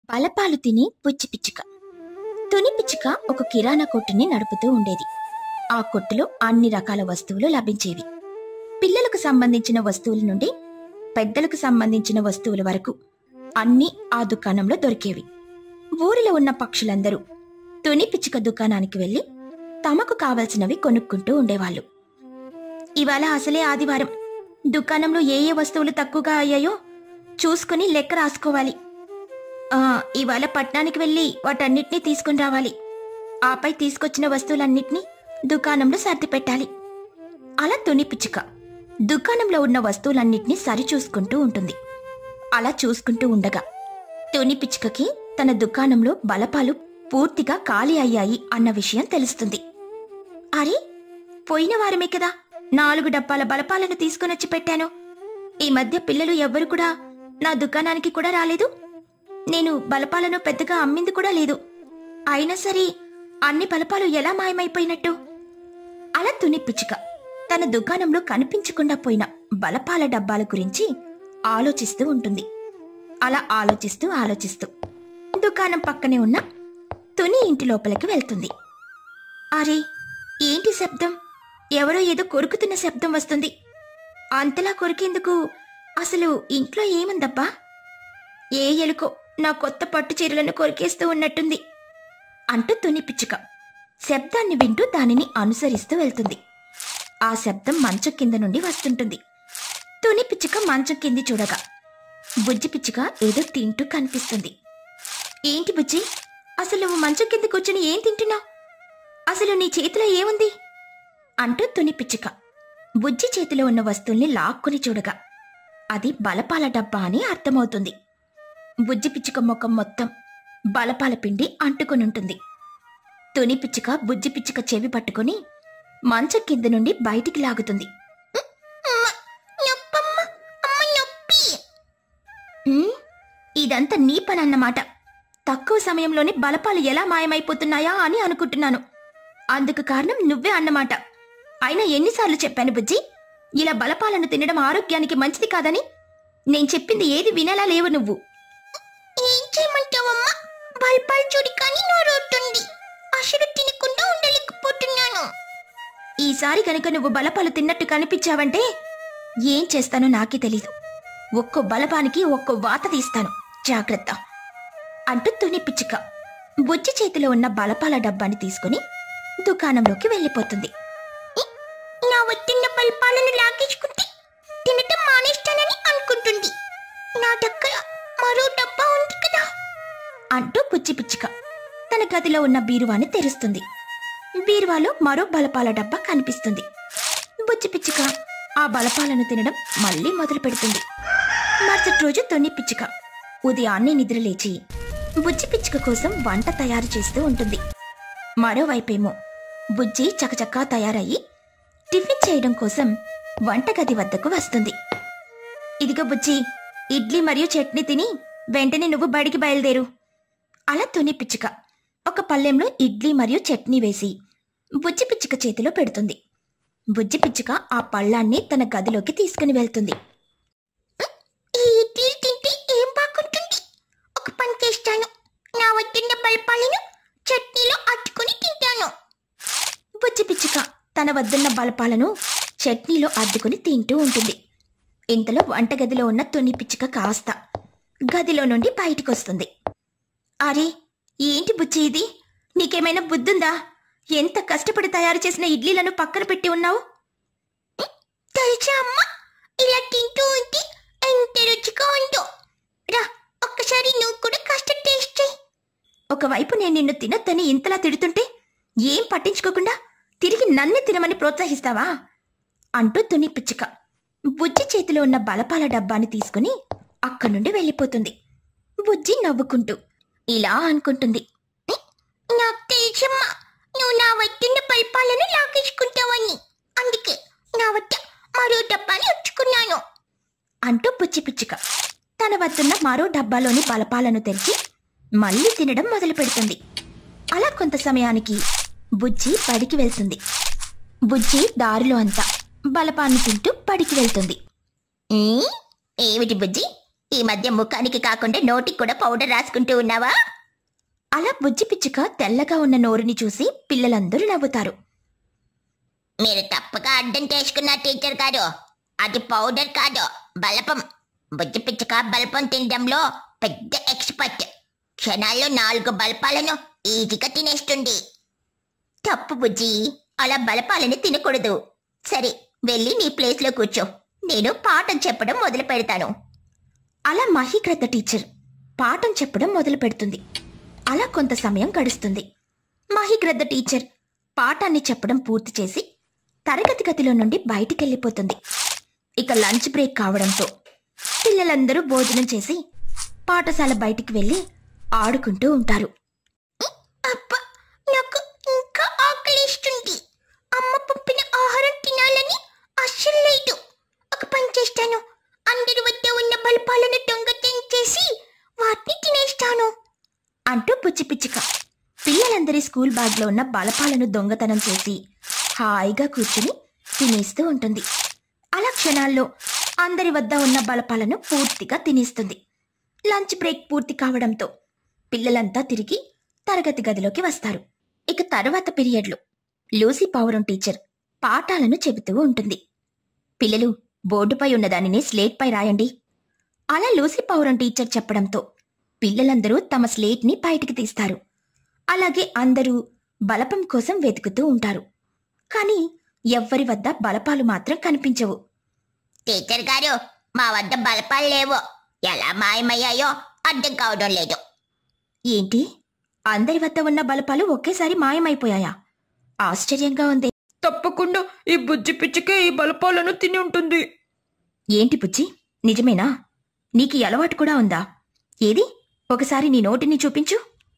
బలపాలు తిని పుచ్చి పిచ్చుక తుని పిచ్చుక ఒక కిరాణా కొట్టుని నడుపుతూ ఉండేది ఆ కొట్టులో అన్ని రకాల వస్తువులు లభించేవి పిల్లలకు సంబంధించిన వస్తువుల నుండి పెద్దలకు సంబంధించిన వస్తువుల వరకు అన్నీ ఆ దుకాణంలో దొరికేవి ఊరిలో ఉన్న పక్షులందరూ తుని పిచ్చుక దుకాణానికి వెళ్లి తమకు కావలసినవి కొనుక్కుంటూ ఉండేవాళ్ళు ఇవాళ అసలే ఆదివారం దుకాణంలో ఏ ఏ వస్తువులు తక్కువగా అయ్యాయో చూసుకుని లెక్క రాసుకోవాలి ఆ, ఇవాళ పట్నానికి వెళ్ళి వాటన్నిటినీ తీసుకుని రావాలి ఆపై తీసుకొచ్చిన వస్తువులన్నిటినీ దుకాణంలో సర్ది పెట్టాలి అలా తుని పిచ్చుక దుకాణంలో ఉన్న వస్తువులన్నిటినీ సరిచూసుకుంటూ ఉంటుంది అలా చూసుకుంటూ ఉండగా తుని పిచ్చుకకి తన దుకాణంలో బలపాలు పూర్తిగా ఖాళీ అయ్యాయి అన్న విషయం తెలుస్తుంది అరే పోయిన వారమే కదా నాలుగు డబ్బాల బలపాలను తీసుకునొచ్చి పెట్టాను ఈ మధ్య పిల్లలు ఎవ్వరు కూడా నా దుకాణానికి కూడా రాలేదు నేను బలపాలను పెద్దగా అమ్మింది కూడా లేదు అయినా సరే అన్ని బలపాలు ఎలా మాయమైపోయినట్టు అలా తుని పిచ్చుక తన దుకాణంలో కనిపించకుండా పోయిన బలపాల డబ్బాల గురించి ఆలోచిస్తూ ఉంటుంది అలా ఆలోచిస్తూ ఆలోచిస్తూ దుకాణం పక్కనే ఉన్న తుని ఇంటి లోపలికి వెళ్తుంది అరే ఏంటి శబ్దం ఎవరో ఏదో కొరుకుతున్న శబ్దం వస్తుంది అంతలా కొరికేందుకు అసలు ఇంట్లో ఏముందబ్బా ఏ ఎలుకో నా కొత్త పట్టు చీరలను కొరికేస్తూ ఉన్నట్టుంది అంటూ తుని పిచ్చుక శబ్దాన్ని వింటూ దానిని అనుసరిస్తూ వెళ్తుంది ఆ శబ్దం మంచం కింద నుండి వస్తుంటుంది తుని పిచ్చుక మంచం కింది చూడగా బుజ్జి పిచ్చుక ఏదో తింటూ కనిపిస్తుంది ఏంటి బుజ్జి అసలు నువ్వు మంచం కింద కూర్చుని ఏం తింటున్నావు అసలు నీ చేతిలో ఏముంది అంటూ తుని పిచ్చుక బుజ్జి చేతిలో ఉన్న వస్తువుల్ని లాక్కుని చూడగా అది బలపాల డబ్బా అని అర్థమవుతుంది బుజ్జి పిచ్చుక ముఖం మొత్తం బలపాల పిండి అంటుకునుంటుంది తుని పిచ్చుక బుజ్జి పిచ్చుక చెవి పట్టుకుని మంచం కింద నుండి బయటికి లాగుతుంది ఉమ్, ఇదంతా నీ పని అన్నమాట తక్కువ సమయంలోనే బలపాలు ఎలా మాయమైపోతున్నాయా అని అనుకుంటున్నాను అందుకు కారణం నువ్వే అన్నమాట అయినా ఎన్నిసార్లు చెప్పాను బుజ్జి ఇలా బలపాలను తినడం ఆరోగ్యానికి మంచిది కాదని నేను చెప్పింది ఏది వినేలా లేవు నువ్వు ఏం చేయమంటావమ్మా బలపాలు చూడి కానీ నోరవుతుంది అసలు తినకుండా ఉండలేకపోతున్నాను ఈసారి కనుక నువ్వు బలపాలు తిన్నట్టు కనిపించావంటే ఏం చేస్తానో నాకే తెలీదు ఒక్కో బలపానికి ఒక్కో వాత తీస్తాను జాగ్రత్త అంటూ తుని పిచ్చుక బుజ్జి చేతిలో ఉన్న బలపాల డబ్బాని తీసుకుని దుకాణంలోకి వెళ్ళిపోతుంది నా వద్దున్న బలపాలను లాగేసుకుంటే తినటం మానేస్తానని అనుకుంటుంది నా దగ్గర మరో డబ్బా ఉంది కదా అంటూ బుజ్జి పిచ్చుక తన గదిలో ఉన్న బీరువాని తెరుస్తుంది బీరువాలో మరో బలపాల డబ్బా కనిపిస్తుంది బుజ్జి పిచ్చుక ఆ బలపాలను తినడం మళ్ళీ మొదలు పెడుతుంది మరుసటి రోజు తొన్ని పిచ్చుక ఉదయాన్నే నిద్రలేచి బుజ్జి పిచ్చుక కోసం వంట తయారు చేస్తూ ఉంటుంది మరోవైపేమో బుజ్జి చకచకా తయారయ్యి టిఫిన్ చేయడం కోసం వంటగది వద్దకు వస్తుంది ఇదిగో బుజ్జి ఇడ్లీ మరియు చట్నీ తిని వెంటనే నువ్వు బడికి బయలుదేరు అలా తుని పిచ్చుక ఒక పళ్ళెంలో ఇడ్లీ మరియు చట్నీ వేసి బుజ్జి పిచ్చుక చేతిలో పెడుతుంది బుజ్జి పిచ్చుక ఆ పళ్ళాన్ని తన గదిలోకి తీసుకుని వెళ్తుంది ఈ ఇడ్లీ తింటే ఏం బాగుంటుంది ఒక పని చేస్తాను నా వద్దున్న బల్పాలను చట్నీలో అట్టుకుని తింటాను బుజ్జి పిచ్చుక తన వద్దున్న బలపాలను చట్నీలో అద్దుకుని తింటూ ఉంటుంది ఇంతలో వంటగదిలో ఉన్న తుని పిచ్చుక కాస్త గదిలో నుండి బయటికొస్తుంది అరే ఏంటి బుజ్జి ఇది నీకేమైనా బుద్ధుందా ఎంత కష్టపడి తయారు చేసిన ఇడ్లీలను పక్కన పెట్టి ఉన్నావు తెలుసా అమ్మా ఇలా తింటూ ఉంటే ఎంత రుచిగా ఉందో రా ఒక్కసారి నువ్వు కూడా కాస్త టేస్ట్ చేయి ఒకవైపు నేను నిన్ను తినొద్దని ఇంతలా తిడుతుంటే ఏం పట్టించుకోకుండా తిరిగి నన్నే తినమని ప్రోత్సహిస్తావా అంటూ తుని పిచ్చుక బుజ్జి చేతిలో ఉన్న బలపాల డబ్బాని తీసుకుని అక్కడి నుండి వెళ్ళిపోతుంది బుజ్జి నవ్వుకుంటూ ఇలా అనుకుంటుంది నాకు తెలుసమ్మా నువ్వు నా వద్దున్న బల్పాలను లాగేసుకుంటావని అందుకే నా వద్ద మరో డబ్బాని ఉంచుకున్నాను అంటూ పుచ్చి పిచ్చుక తన వద్దున్న మరో డబ్బాలోని బలపాలను తెరిచి మళ్ళీ తినడం మొదలు పెడుతుంది అలా కొంత సమయానికి బుజ్జి బడికి వెళ్తుంది బుజ్జి దారిలో అంతా బలపాన్ని తింటూ బడికి వెళ్తుంది "ఏ? ఏమిటి బుజ్జి ఈ మధ్య ముఖానికి కాకుండా నోటికి కూడా పౌడర్ రాసుకుంటూ ఉన్నావా అలా బుజ్జి పిచ్చుక తెల్లగా ఉన్న నోరుని చూసి పిల్లలందరూ నవ్వుతారు మీరు తప్పగా అడ్డం చేసుకున్న టీచర్ గారు అది పౌడర్ కాదు బలపం బుజ్జి పిచ్చుక బలపం తినడంలో పెద్ద ఎక్స్పర్ట్ క్షణాల్లో నాలుగు బలపాలను ఈజీగా తినేస్తుంది తప్పు బుజ్జి అలా బలపాలని తినకూడదు సరే వెళ్ళి నీ ప్లేస్లో కూర్చో నేను పాఠం చెప్పడం మొదలు పెడతాను అలా మహీకృత టీచర్ పాఠం చెప్పడం మొదలు పెడుతుంది అలా కొంత సమయం గడుస్తుంది మహీగ్రద్ద టీచర్ పాఠాన్ని చెప్పడం పూర్తి చేసి తరగతి గదిలో నుండి బయటికెళ్ళిపోతుంది ఇక లంచ్ బ్రేక్ కావడంతో పిల్లలందరూ భోజనం చేసి పాఠశాల బయటికి వెళ్ళి ఆడుకుంటూ ఉంటారు అబ్బా నాకు ఇంకా ఆకలిస్తుంది అమ్మ పంపిన ఆహారం తినాలని అస్సలు లేదు ఒక పని చేస్తాను అందరి వద్ద ఉన్న బల్పాలను దొంగతనం చేసి వాటిని తినేస్తాను అంటూ పుచ్చి పిచ్చిక పిల్లలందరి స్కూల్ బ్యాగ్లో ఉన్న బలపాలను దొంగతనం చేసి హాయిగా కూర్చుని తినేస్తూ ఉంటుంది అలా క్షణాల్లో అందరి వద్ద ఉన్న బలపాలను పూర్తిగా తినేస్తుంది లంచ్ బ్రేక్ పూర్తి కావడంతో పిల్లలంతా తిరిగి తరగతి గదిలోకి వస్తారు ఇక తర్వాత పీరియడ్లో లూసీ పౌరం టీచర్ పాఠాలను చెబుతూ ఉంటుంది పిల్లలు బోర్డుపై ఉన్న దానిని స్లేట్పై రాయండి అలా లూసీ పౌరం టీచర్ చెప్పడంతో పిల్లలందరూ తమ స్లేట్ని బయటికి తీస్తారు అలాగే అందరూ బలపం కోసం వెతుకుతూ ఉంటారు కానీ ఎవ్వరి వద్ద బలపాలు మాత్రం కనిపించవు టీచర్ గారు మా వద్ద బలపాలు లేవు ఎలా మాయమయ్యాయో అర్థం కావడం లేదు ఏంటి అందరి వద్ద ఉన్న బలపాలు ఒకేసారి మాయమైపోయాయా ఆశ్చర్యంగా ఉంది తప్పకుండా ఈ బుజ్జి పిచ్చికే ఈ బలపాలను తిని ఉంటుంది ఏంటి పుచ్చి నిజమేనా నీకు ఈ అలవాటు కూడా ఉందా ఏది ఒకసారి నీ నోటిని చూపించు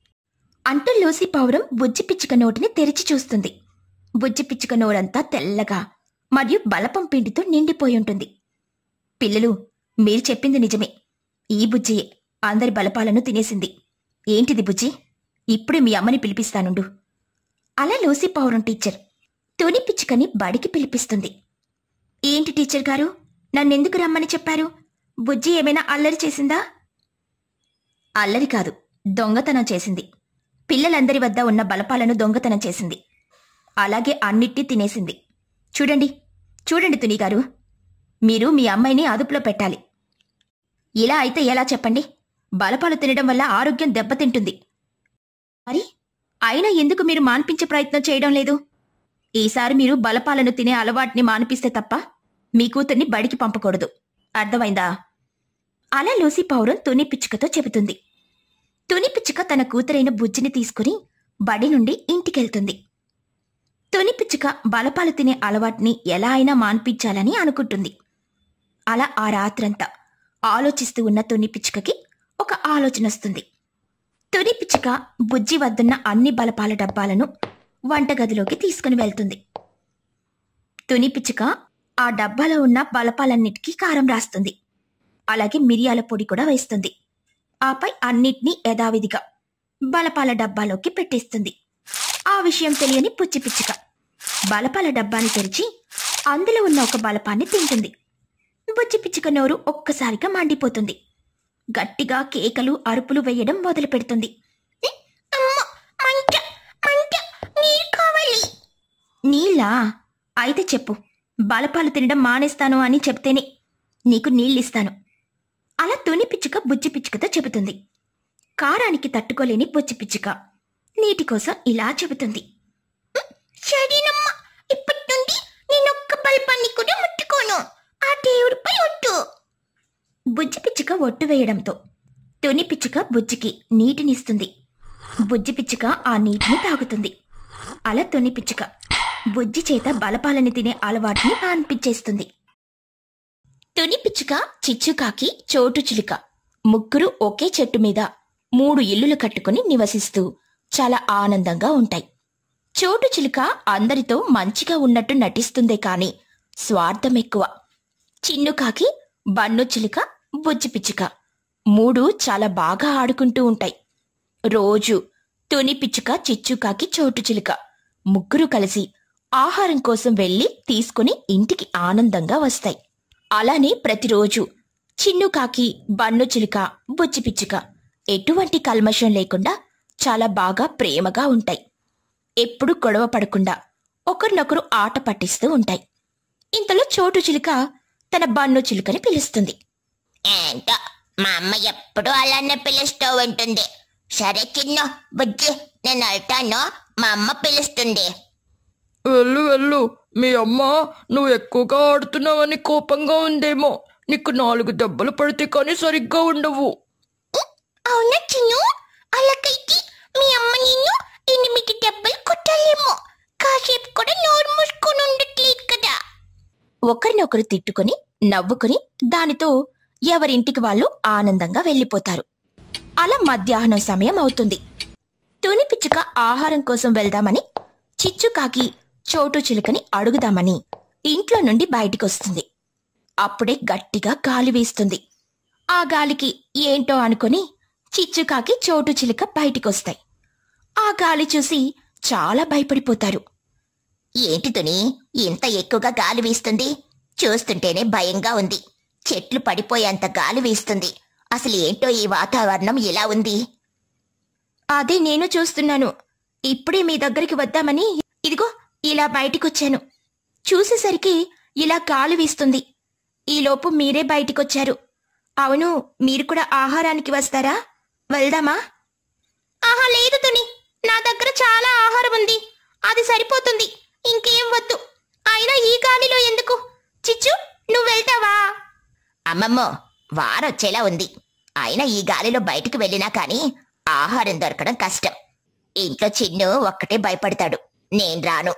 అంటూ లూసీ పౌరం బుజ్జి పిచ్చుక నోటిని తెరిచి చూస్తుంది బుజ్జి పిచ్చుక నోరంతా తెల్లగా మరియు బలపం పిండితో నిండిపోయి ఉంటుంది పిల్లలు మీరు చెప్పింది నిజమే ఈ బుజ్జియే అందరి బలపాలను తినేసింది ఏంటిది బుజ్జి ఇప్పుడే మీ అమ్మని పిలిపిస్తానుండు అలా లూసీ పౌరం టీచర్ తుని పిచ్చుకని బడికి పిలిపిస్తుంది ఏంటి టీచర్ గారు నన్నెందుకు రమ్మని చెప్పారు బుజ్జి ఏమైనా అల్లరి చేసిందా అల్లరి కాదు దొంగతనం చేసింది పిల్లలందరి వద్ద ఉన్న బలపాలను దొంగతనం చేసింది అలాగే అన్నిటినీ తినేసింది చూడండి చూడండి తుని గారు మీరు మీ అమ్మాయిని అదుపులో పెట్టాలి ఇలా అయితే ఎలా చెప్పండి బలపాలు తినడం వల్ల ఆరోగ్యం దెబ్బతింటుంది మరి అయినా ఎందుకు మీరు మాన్పించే ప్రయత్నం చేయడం లేదు ఈసారి మీరు బలపాలను తినే అలవాటుని మానిపిస్తే తప్ప మీ కూతుర్ని బడికి పంపకూడదు అర్థమైందా అలా లూసీ పౌరం తుని పిచ్చుకతో చెబుతుంది తుని పిచ్చుక తన కూతురైన బుజ్జిని తీసుకుని బడి నుండి ఇంటికెళ్తుంది తుని పిచ్చుక బలపాలు తినే అలవాటుని ఎలా అయినా మాన్పించాలని అనుకుంటుంది అలా ఆ రాత్రంతా ఆలోచిస్తూ ఉన్న తుని పిచ్చుకకి ఒక ఆలోచన వస్తుంది తుని పిచ్చుక బుజ్జి వద్దున్న అన్ని బలపాల డబ్బాలను వంటగదిలోకి తీసుకుని వెళ్తుంది తుని పిచ్చుక ఆ డబ్బాలో ఉన్న బలపాలన్నిటికీ కారం రాస్తుంది అలాగే మిరియాల పొడి కూడా వేస్తుంది ఆపై అన్నిటినీ యథావిధిగా బలపాల డబ్బాలోకి పెట్టేస్తుంది ఆ విషయం తెలియని పుచ్చి పిచ్చుక బలపాల డబ్బాని తెరిచి అందులో ఉన్న ఒక బలపాన్ని తింటుంది బుజ్జి పిచ్చుక నోరు ఒక్కసారిగా మండిపోతుంది గట్టిగా కేకలు అరుపులు వేయడం మొదలు పెడుతుంది నీళ్ళా అయితే చెప్పు బలపాలు తినడం మానేస్తాను అని చెప్తేనే నీకు నీళ్ళిస్తాను అలా తుని పిచ్చుక బుజ్జి పిచ్చుకతో చెబుతుంది కారానికి తట్టుకోలేని బుజ్జి పిచ్చుక నీటి కోసం ఇలా చెబుతుంది సరేనమ్మా ఇప్పటి నుండి నేనొక్క బల్పాన్ని కూడా ముట్టుకోను ఆ దేవుడిపై ఒట్టు బుజ్జి పిచ్చుక ఒట్టు వేయడంతో తుని పిచ్చుక బుజ్జికి నీటినిస్తుంది బుజ్జి పిచ్చుక ఆ నీటిని తాగుతుంది అలా తుని పిచ్చుక బుజ్జి చేత బలపాలని తినే అలవాటుని మాన్పించేస్తుంది తుని పిచ్చుక చిచ్చుకాకి చోటు చిలుక ముగ్గురు ఒకే చెట్టు మీద మూడు ఇల్లులు కట్టుకుని నివసిస్తూ చాలా ఆనందంగా ఉంటాయి చోటు చిలుక అందరితో మంచిగా ఉన్నట్టు నటిస్తుందే కాని స్వార్థం ఎక్కువ చిన్నుకాకి బన్ను చిలుక బుజ్జి పిచ్చుక మూడు చాలా బాగా ఆడుకుంటూ ఉంటాయి రోజు తుని పిచ్చుక చిచ్చుకాకి చోటు చిలుక ముగ్గురు కలిసి ఆహారం కోసం వెళ్ళి తీసుకుని ఇంటికి ఆనందంగా వస్తాయి అలానే ప్రతిరోజు చిన్ను కాకి బన్ను చిలుక బుజ్జి పిచ్చుక ఎటువంటి కల్మషం లేకుండా చాలా బాగా ప్రేమగా ఉంటాయి ఎప్పుడు గొడవ పడకుండా ఒకరినొకరు ఆట పట్టిస్తూ ఉంటాయి ఇంతలో చోటు చిలుక తన బన్ను చిలుకని పిలుస్తుంది ఏంటో మా అమ్మ ఎప్పుడు అలానే పిలుస్తూ ఉంటుంది సరే చిన్న బుజ్జి నేను వెళ్తాను మా అమ్మ పిలుస్తుంది వెళ్ళు వెళ్ళు మీ అమ్మ నువ్వు ఎక్కువగా ఆడుతున్నావని కోపంగా ఉందేమో నీకు నాలుగు దెబ్బలు పడితే కానీ సరిగ్గా ఉండవు అవునా చిన్ను అలాగైతే మీ అమ్మ నిన్ను ఎనిమిది దెబ్బలు కొట్టాలేమో కాసేపు కూడా నోరు మూసుకొని ఉండట్లేదు కదా ఒకరినొకరు తిట్టుకొని నవ్వుకుని దానితో ఎవరింటికి వాళ్ళు ఆనందంగా వెళ్ళిపోతారు అలా మధ్యాహ్నం సమయం అవుతుంది తుని పిచ్చుక ఆహారం కోసం వెళ్దామని చిచ్చుకాకి చోటు చిలుకని అడుగుదామని ఇంట్లో నుండి బయటికొస్తుంది అప్పుడే గట్టిగా గాలి వీస్తుంది ఆ గాలికి ఏంటో అనుకుని చిచ్చుకాకి చోటు చిలుక బయటికొస్తాయి ఆ గాలి చూసి చాలా భయపడిపోతారు ఏంటి తుని ఇంత ఎక్కువగా గాలి వీస్తుంది చూస్తుంటేనే భయంగా ఉంది చెట్లు పడిపోయేంత గాలి వీస్తుంది అసలు ఏంటో ఈ వాతావరణం ఇలా ఉంది అదే నేను చూస్తున్నాను ఇప్పుడే మీ దగ్గరికి వద్దామని ఇదిగో ఇలా బయటికొచ్చాను చూసేసరికి ఇలా గాలి వీస్తుంది ఈలోపు మీరే బయటికొచ్చారు అవును మీరు కూడా ఆహారానికి వస్తారా వెళ్దామా ఆహా లేదు తుని నా దగ్గర చాలా ఆహారం ఉంది అది సరిపోతుంది ఇంకేం వద్దు అయినా ఈ గాలిలో ఎందుకు చిచ్చు నువ్వు వెళ్తావా అమ్మమ్మో వారొచ్చేలా ఉంది అయినా ఈ గాలిలో బయటికి వెళ్ళినా కానీ ఆహారం దొరకడం కష్టం ఇంట్లో చిన్ను ఒక్కటే భయపడతాడు నేను రాను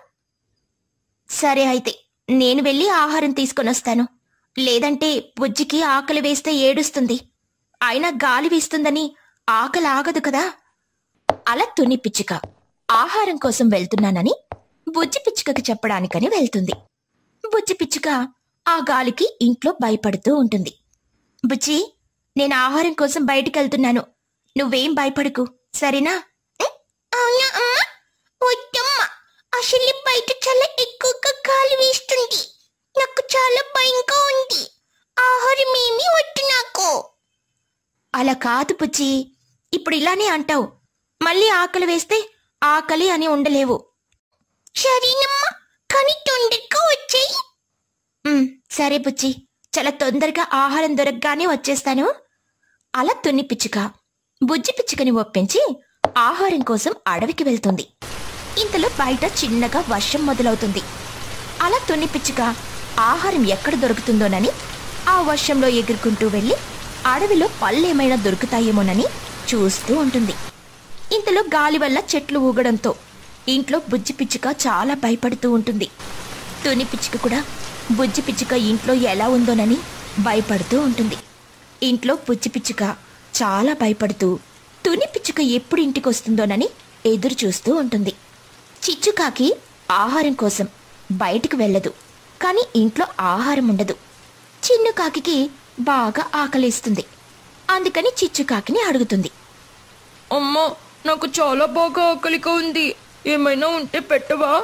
సరే అయితే నేను వెళ్ళి ఆహారం తీసుకొని వస్తాను లేదంటే బుజ్జికి ఆకలి వేస్తే ఏడుస్తుంది అయినా గాలి వీస్తుందని ఆకలి ఆగదు కదా అలా తుని పిచ్చుక ఆహారం కోసం వెళ్తున్నానని బుజ్జి పిచ్చుకకి చెప్పడానికని వెళ్తుంది బుజ్జి పిచ్చుక ఆ గాలికి ఇంట్లో భయపడుతూ ఉంటుంది బుజ్జి నేను ఆహారం కోసం బయటికి వెళ్తున్నాను నువ్వేం భయపడకు సరేనా అవునా అమ్మ వద్దమ్మా అసలు బయట చాలా ఎక్కువగా గాలి వీస్తుంది నాకు చాలా భయంగా ఉంది ఆహారం ఏమీ వద్దు నాకు అలా కాదు పుచ్చి ఇప్పుడు ఇలానే అంటావు మళ్ళీ ఆకలి వేస్తే ఆకలి అని ఉండలేవు సరేనమ్మా కానీ తొందరగా వచ్చేయి ఉమ్, సరే పుచ్చి చాలా తొందరగా ఆహారం దొరకగానే వచ్చేస్తాను అలా తున్ని పిచ్చుక బుజ్జి పిచ్చుకని ఒప్పించి ఆహారం కోసం అడవికి వెళ్తుంది ఇంతలో బయట చిన్నగా వర్షం మొదలవుతుంది అలా తున్ని పిచ్చుక ఆహారం ఎక్కడ దొరుకుతుందోనని ఆ వర్షంలో ఎగురుకుంటూ వెళ్ళి అడవిలో పళ్ళేమైనా దొరుకుతాయేమోనని చూస్తూ ఉంటుంది ఇంతలో గాలి వల్ల చెట్లు ఊగడంతో ఇంట్లో బుజ్జి పిచ్చుక చాలా భయపడుతూ ఉంటుంది తుని పిచ్చుక కూడా బుజ్జి పిచ్చుక ఇంట్లో ఎలా ఉందోనని భయపడుతూ ఉంటుంది ఇంట్లో బుజ్జి పిచ్చుక చాలా భయపడుతూ తుని పిచ్చుక ఎప్పుడు ఇంటికి వస్తుందోనని ఎదురు చూస్తూ ఉంటుంది చిచ్చుకాకి ఆహారం కోసం బయటికి వెళ్ళదు కానీ ఇంట్లో ఆహారం ఉండదు చిన్ను కాకికి బాగా ఆకలిస్తుంది అందుకని చిచ్చుకాకిని అడుగుతుంది అమ్మా నాకు చాలా బాగా ఆకలిగా ఉంది ఏమైనా ఉంటే పెట్టవా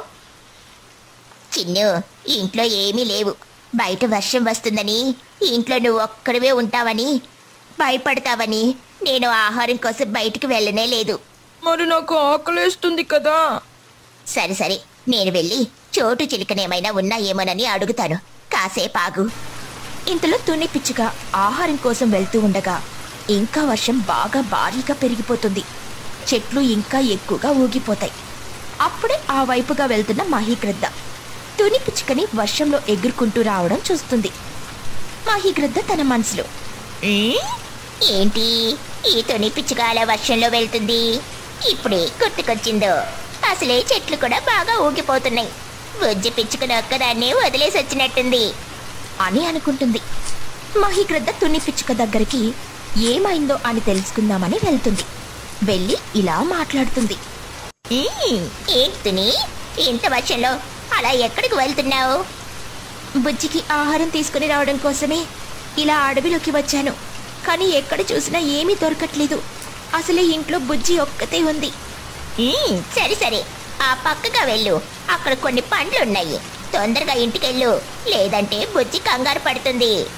చిన్ను ఇంట్లో ఏమీ లేవు బయట వర్షం వస్తుందని ఇంట్లో నువ్వు ఒక్కడివే ఉంటావని భయపడతావని నేను ఆహారం కోసం బయటికి వెళ్ళనే లేదు మరి నాకు ఆకలేస్తుంది కదా సరే సరే నేను వెళ్ళి చోటు చిలుకనేమైనా ఉన్నాయేమోనని అడుగుతాను కాసేపు ఆగు ఇంతలో తుని పిచ్చుక ఆహారం కోసం వెళ్తూ ఉండగా ఇంకా వర్షం బాగా భారీగా పెరిగిపోతుంది చెట్లు ఇంకా ఎక్కువగా ఊగిపోతాయి అప్పుడే ఆ వైపుగా వెళ్తున్న మహీగ్రద్ద తుని పిచ్చుకని వర్షంలో ఎగురుకుంటూ రావడం చూస్తుంది మహీగ్రద్ద తన మనసులో ఉమ్, ఏంటి ఈ తొని పిచ్చుకాల వర్షంలో వెళ్తుంది ఇప్పుడే గుర్తుకొచ్చిందో అసలే చెట్లు కూడా బాగా ఊగిపోతున్నాయి బుజ్జి పిచ్చుకుని ఒక్కదాన్ని వదిలేసి వచ్చినట్టుంది అని అనుకుంటుంది మహీగ్రద్ద తుని పిచ్చుక దగ్గరికి ఏమైందో అని తెలుసుకుందామని వెళ్తుంది వెళ్ళి ఇలా మాట్లాడుతుంది ఉమ్, ఏంటి తుని ఇంత వర్షంలో అలా ఎక్కడికి వెళ్తున్నావు బుజ్జికి ఆహారం తీసుకుని రావడం కోసమే ఇలా అడవిలోకి వచ్చాను కానీ ఎక్కడ చూసినా ఏమీ దొరకట్లేదు అసలే ఇంట్లో బుజ్జి ఒక్కతే ఉంది ఉమ్, సరే సరే ఆ పక్కగా వెళ్ళు అక్కడ కొన్ని పండ్లు ఉన్నాయి తొందరగా ఇంటికెళ్ళు లేదంటే బుజ్జి కంగారు పడుతుంది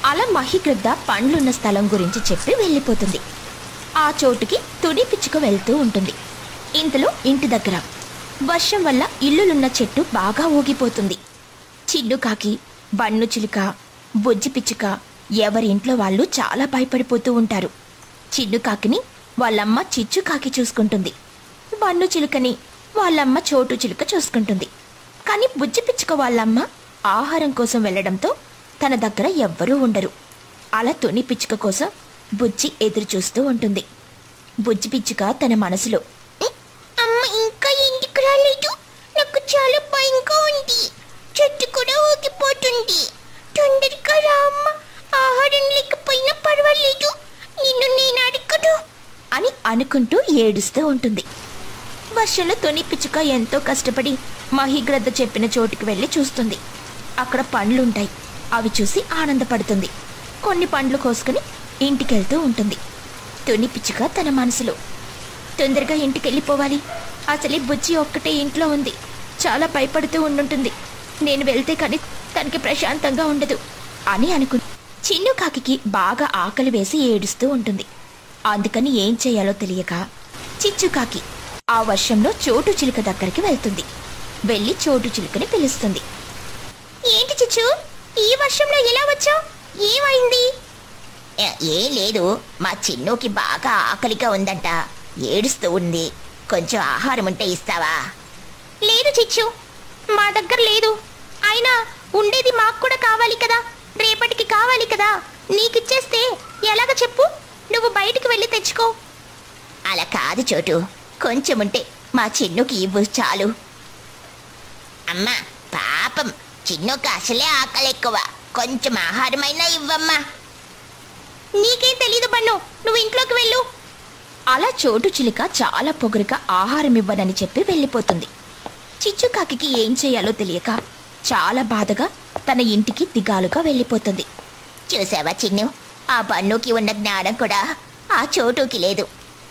అలా మహిగ్రద్ద పండ్లున్న స్థలం గురించి చెప్పి వెళ్ళిపోతుంది ఆ చోటుకి తుడి పిచ్చుక వెళ్తూ ఉంటుంది ఇంతలో ఇంటి దగ్గర వర్షం వల్ల ఇల్లులున్న చెట్టు బాగా ఊగిపోతుంది చిన్ను కాకి బన్ను చిలుక బుజ్జి పిచ్చుక ఎవరి ఇంట్లో వాళ్ళు చాలా భయపడిపోతూ ఉంటారు చిన్ను కాకిని వాళ్ళమ్మ చిచ్చు కాకి చూసుకుంటుంది బన్ను చిలుకని వాళ్ళమ్మ చోటు చిలుక చూసుకుంటుంది కానీ బుజ్జి పిచ్చుక వాళ్ళమ్మ ఆహారం కోసం వెళ్ళడంతో తన దగ్గర ఎవ్వరూ ఉండరు అలా తుని పిచ్చుక కోసం బుజ్జి ఎదురు చూస్తూ ఉంటుంది బుజ్జి పిచ్చుక తన మనసులో అమ్మ ఇంకా ఇంటికి రాలేదు నాకు చాలా భయంగా ఉంది చెట్టు కూడా ఊగిపోతుంది తొందరగా రా అమ్మ ఆహారం లేకపోయినా పర్వాలేదు నిన్ను నేను అడగను అని అనుకుంటూ ఏడుస్తూ ఉంటుంది వర్షంలో తొని పిచ్చుక ఎంతో కష్టపడి మహిగ్రద్ద చెప్పిన చోటుకి వెళ్ళి చూస్తుంది అక్కడ పండ్లుంటాయి అవి చూసి ఆనందపడుతుంది కొన్ని పండ్లు కోసుకుని ఇంటికెళ్తూ ఉంటుంది తుని పిచ్చుక తన మనసులో తొందరగా ఇంటికి వెళ్ళిపోవాలి అసలే బుజ్జి ఒక్కటే ఇంట్లో ఉంది చాలా భయపడుతూ ఉండుంటుంది నేను వెళ్తే కానీ తనకి ప్రశాంతంగా ఉండదు అని అనుకు చిన్ను కాకికి బాగా ఆకలి వేసి ఏడుస్తూ ఉంటుంది అందుకని ఏం చేయాలో తెలియక చిచ్చుకాకి ఆ వర్షంలో చోటు చిలుక దగ్గరికి వెళ్తుంది వెళ్ళి చోటు చిలుకని పిలుస్తుంది ఏంటి చిచ్చు ఈ వర్షంలో ఎలా వచ్చావు ఏమైంది ఏం లేదు మా చిన్నుకి బాగా ఆకలిగా ఉందంట ఏడుస్తూ ఉంది కొంచెం ఆహారం ఉంటే ఇస్తావా లేదు చిచ్చు మా దగ్గర లేదు అయినా ఉండేది మాకు కూడా కావాలి కదా రేపటికి కావాలి కదా నీకిచ్చేస్తే ఎలాగ చెప్పు నువ్వు బయటికి వెళ్ళి తెచ్చుకో అలా కాదు చోటు కొంచెం ఉంటే మా చిన్నుకి ఇవ్వు చాలు అమ్మా పాపం చిన్నుకి అసలే ఆకలి ఎక్కువ కొంచెం ఆహారమైనా ఇవ్వమ్మా నీకేం తెలీదు బన్ను నువ్వు ఇంట్లోకి వెళ్ళు అలా చోటు చిలుక చాలా పొగరుగా ఆహారం ఇవ్వనని చెప్పి వెళ్ళిపోతుంది చిచ్చుకాకి ఏం చేయాలో తెలియక చాలా బాధగా తన ఇంటికి దిగాలుగా వెళ్ళిపోతుంది చూసావా చిన్ను ఆ బన్నుకి ఉన్న జ్ఞానం కూడా ఆ చోటుకి లేదు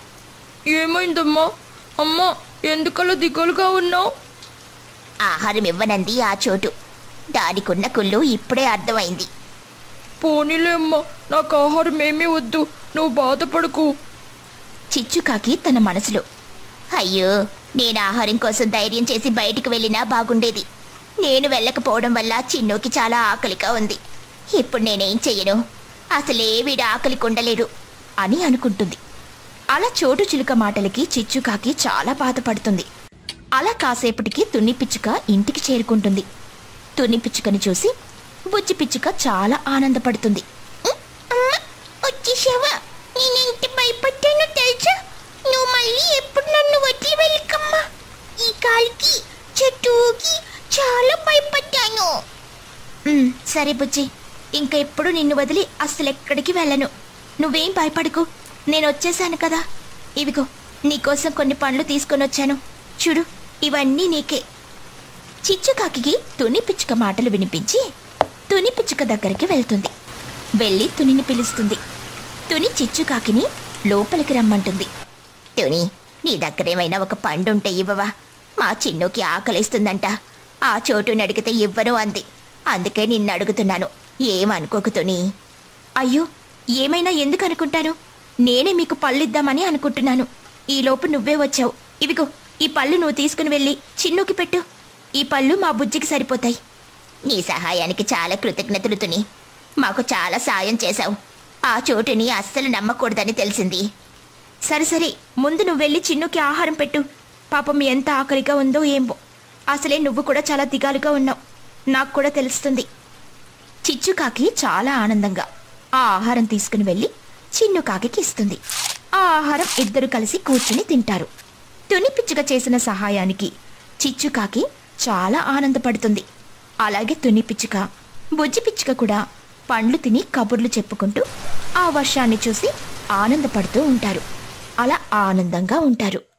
ఏమైందమ్మా అమ్మా ఎందుకలా దిగులుగా ఉన్నావు ఆహారం ఇవ్వనంది ఆ చోటు దానికున్న కుళ్ళు ఇప్పుడే అర్థమైంది పోనీలే అమ్మా నాకు ఆహారం ఏమీ వద్దు నువ్వు బాధపడకు చిచ్చుకాకి తన మనసులో అయ్యో నేను ఆహారం కోసం ధైర్యం చేసి బయటికి వెళ్ళినా బాగుండేది నేను వెళ్ళకపోవడం వల్ల చిన్నుకి చాలా ఆకలిగా ఉంది ఇప్పుడు నేనేం చెయ్యను అసలే వీడు ఆకలికి ఉండలేడు అని అనుకుంటుంది అలా చోటు చిలుక మాటలకి చిచ్చుకాకి చాలా బాధపడుతుంది అలా కాసేపటికి తుని పిచ్చుక ఇంటికి చేరుకుంటుంది తుని పిచ్చుకని చూసి బుజ్జి పిచ్చుక చాలా ఆనందపడుతుంది అమ్మ వచ్చేసావా నేనెంత భయపడ్డానో తెలుసా నువ్వు మళ్ళీ ఎప్పుడు నన్ను వదిలి వెళ్ళకమ్మా ఈ కాలికి చెట్టు ఊగి చాలా భయపడ్డాను "ఉమ్, సరే బుజ్జి ఇంకా ఎప్పుడు నిన్ను వదిలి అస్సలు ఎక్కడికి వెళ్ళను నువ్వేం భయపడకు నేను వచ్చేసాను కదా ఇవిగో నీకోసం కొన్ని పండ్లు తీసుకొని వచ్చాను చూడు ఇవన్నీ నీకే చిచ్చుకాకి తుని పిచ్చుక మాటలు వినిపించి తుని పిచ్చుక దగ్గరికి వెళ్తుంది వెళ్ళి తునిని పిలుస్తుంది తుని చిచ్చుకాకిని లోపలికి రమ్మంటుంది తుని నీ దగ్గరేమైనా ఒక పండు ఉంటే ఇవ్వవా మా చిన్నుకి ఆకలిస్తుందంట ఆ చోటుని అడిగితే ఇవ్వను అంది అందుకే నిన్ను అడుగుతున్నాను ఏమనుకోకు తుని అయ్యో ఏమైనా ఎందుకు అనుకుంటాను నేనే మీకు పళ్ళిద్దామని అనుకుంటున్నాను ఈలోపు నువ్వే వచ్చావు ఇవిగో ఈ పళ్ళు నువ్వు తీసుకుని వెళ్ళి చిన్నుకి పెట్టు ఈ పళ్ళు మా బుజ్జికి సరిపోతాయి నీ సహాయానికి చాలా కృతజ్ఞతలు తుని మాకు చాలా సాయం చేశావు ఆ చోటుని అస్సలు నమ్మకూడదని తెలిసింది సరే సరే ముందు నువ్వు వెళ్ళి చిన్నుకి ఆహారం పెట్టు పాపం ఎంత ఆకలిగా ఉందో ఏమో అసలే నువ్వు కూడా చాలా దిగాలుగా ఉన్నావు నాకు కూడా తెలుస్తుంది చిచ్చుకాకి చాలా ఆనందంగా ఆ ఆహారం తీసుకుని వెళ్ళి చిన్ను కాకి ఇస్తుంది ఆ ఆహారం ఇద్దరు కలిసి కూర్చుని తింటారు తుని పిచ్చుక చేసిన సహాయానికి చిచ్చుకాకి చాలా ఆనందపడుతుంది అలాగే తుని పిచ్చుక బుజ్జి పిచ్చుక కూడా పండ్లు తిని కబుర్లు చెప్పుకుంటూ ఆ వర్షాన్ని చూసి ఆనందపడుతూ ఉంటారు అలా ఆనందంగా ఉంటారు